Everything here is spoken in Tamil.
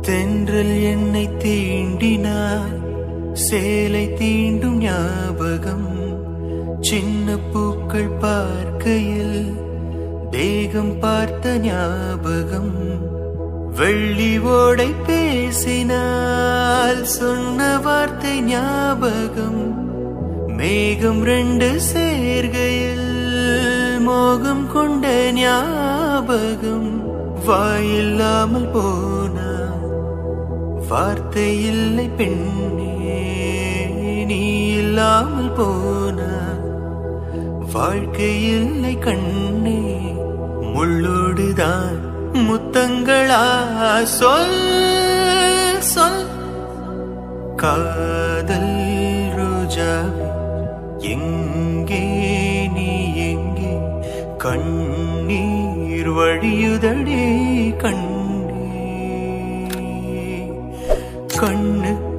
தென்றல் என்னை தீண்டினார் சேலை தீண்டும் ஞாபகம் சின்ன பூக்கள் பார்க்கையில் தேகம் பார்த்த ஞாபகம் வெள்ளி ஓடை பேசினால் சொன்ன வார்த்தை ஞாபகம் மேகம் ரெண்டு சேர்கையில் மோகம் கொண்ட ஞாபகம் வாயில்லாமல் போனா வார்த்தை இல்லை பெண்ணே நீ இல்லாமல் போனா வாழ்க்கை இல்லை கண்ணே முள்ளோடுதான் முத்தங்களா சொல் சொல் காதல் ரோஜாவே எங்கே நீ எங்கே கண்ணீர் வழியுதடே கண்ணே கண்ணுக்கு